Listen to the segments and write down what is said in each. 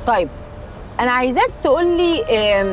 طيب انا عايزاك تقول لي آم،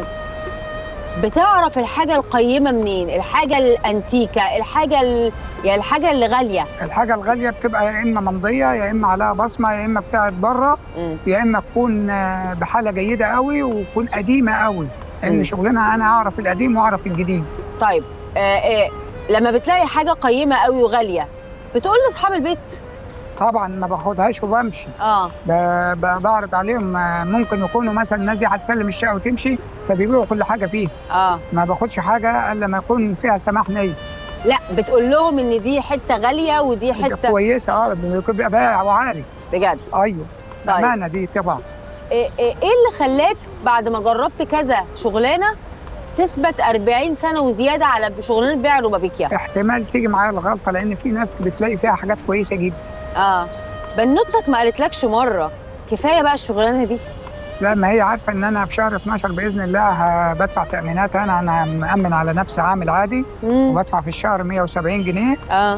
بتعرف الحاجه القيمه منين الحاجه الانتيكه الحاجه ال... يعني الحاجه اللي غاليه الحاجه الغاليه بتبقى يا اما ممضيه يا اما عليها بصمه يا اما بتاعت بره مم. يا اما تكون آه، بحاله جيده قوي وتكون قديمه قوي مم. لان شغلنا انا اعرف القديم واعرف الجديد طيب آه آه لما بتلاقي حاجه قيمه قوي وغاليه بتقول لاصحاب البيت طبعا ما باخدهاش وبمشي اه ب- ب- بعرض عليهم آه، ممكن يكونوا مثلا الناس دي هتسلم الشقه وتمشي فبيبيعوا كل حاجه فيه اه ما باخدش حاجه الا لما يكون فيها سماح نيه لا بتقول لهم ان دي حته غاليه ودي حته كويسه اه بيبقى بايع وعارف بجد ايوه طيب. الامانه دي طبعا ايه إيه- إيه اللي خلاك بعد ما جربت كذا شغلانه تثبت 40 سنه وزياده على شغلانه بيع الروبابيكيا احتمال تيجي معايا الغلطه لان في ناس بتلاقي فيها حاجات كويسه جدا اه بنوتك ما قالتلكش مره كفايه بقى الشغلانه دي لا ما هي عارفه ان انا في شهر 12 باذن الله ه- بدفع تامينات انا انا مامن على نفسي عامل عادي مم. وبدفع في الشهر 170 جنيه اه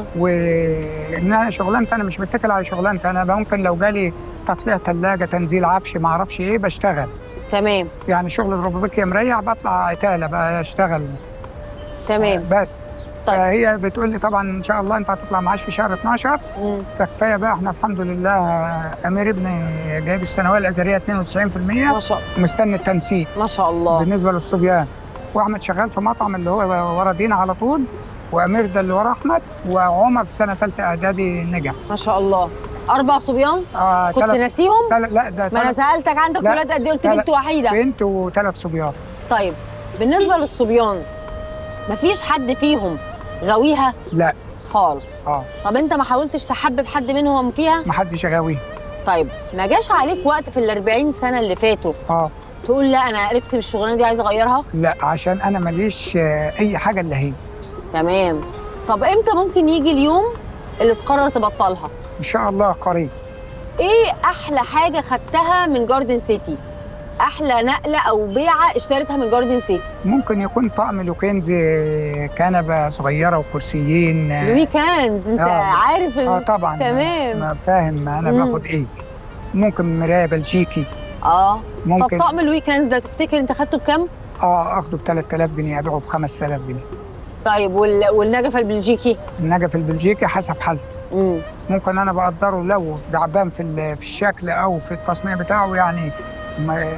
وان انا شغلانتي انا مش متكل على شغلانتي انا ممكن لو جالي تطليع ثلاجه تنزيل عفش ما اعرفش ايه بشتغل تمام يعني شغل الروبوبيكيا مريح بطلع عتاله بشتغل تمام بس طيب. فهي بتقول لي طبعا ان شاء الله انت هتطلع معاش في شهر 12 مم. فكفايه بقى احنا الحمد لله امير ابني جايب الثانويه الازهريه 92% ما شاء ومستني التنسيق ما شاء الله بالنسبه للصبيان واحمد شغال في مطعم اللي هو ورا دينا على طول وامير ده اللي ورا احمد وعمر في سنه ثالثه اعدادي نجح ما شاء الله اربع صبيان آه كنت تلت ناسيهم تلت لا ده ما انا تلت سالتك عندك لا، ولاد قد ايه قلت لا، لا. بنت وحيده بنت وثلاث صبيان طيب بالنسبه للصبيان مفيش حد فيهم غاويها لا خالص اه طب انت ما حاولتش تحبب حد منهم فيها ما حدش غاوي طيب ما جاش عليك وقت في ال 40 سنه اللي فاتوا اه تقول لا انا عرفت من الشغلانه دي عايزه اغيرها لا عشان انا ماليش آه، اي حاجه الا هي تمام طب امتى ممكن يجي اليوم اللي تقرر تبطلها ان شاء الله قريب ايه احلى حاجه خدتها من جاردن سيتي احلى نقله او بيعه اشتريتها من جاردن سيتي ممكن يكون طقم لوكنز آه، كنبه صغيره وكرسيين آه، لوي كانز انت آه. عارف ال... اه طبعا تمام. ما فاهم انا مم. باخد ايه ممكن مرايه بلجيكي اه طب ممكن طقم الوي كانز ده تفتكر انت خدته بكام اه اخده ب 3000 جنيه ابيعه ب 5000 جنيه طيب وال... والنجفه البلجيكي النجف البلجيكي حسب حالته امم ممكن انا بقدره لو تعبان في ال- في الشكل او في التصنيع بتاعه يعني م-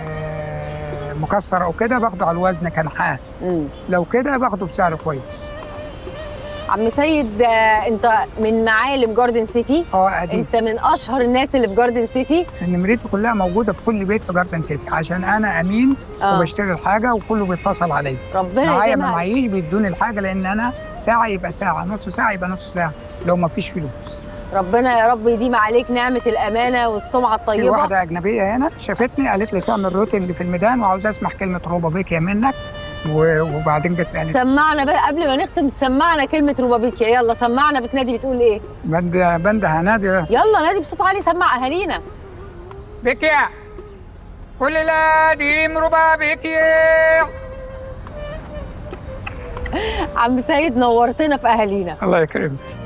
مكسر او كده باخده على الوزن كنحاس امم لو كده باخده بسعر كويس عم سيد آه، انت من معالم جاردن سيتي اه قديم انت من اشهر الناس اللي في جاردن سيتي نمرتي كلها موجوده في كل بيت في جاردن سيتي عشان انا امين اه وبشتري الحاجه وكله بيتصل عليا ربنا معايا ما يديمها معيش بيدوني الحاجه لان انا ساعه يبقى ساعه نص ساعه يبقى نص ساعه لو ما فيش فلوس ربنا يا رب يديم عليك نعمه الامانه والسمعه في الطيبه واحده اجنبيه هنا شافتني قالت لي تعمل روتنج في الميدان وعاوز اسمع كلمه روبابيكيا منك و- وبعدين جت قالت سمعنا بقى قبل ما نختم تسمعنا كلمه روبابيكيا يلا سمعنا بتنادي بتقول ايه بند بند هنادي يلا نادي بصوت عالي سمع اهالينا بكيا كل القديم روبابيكيا عم سيد نورتنا في اهالينا الله يكرمك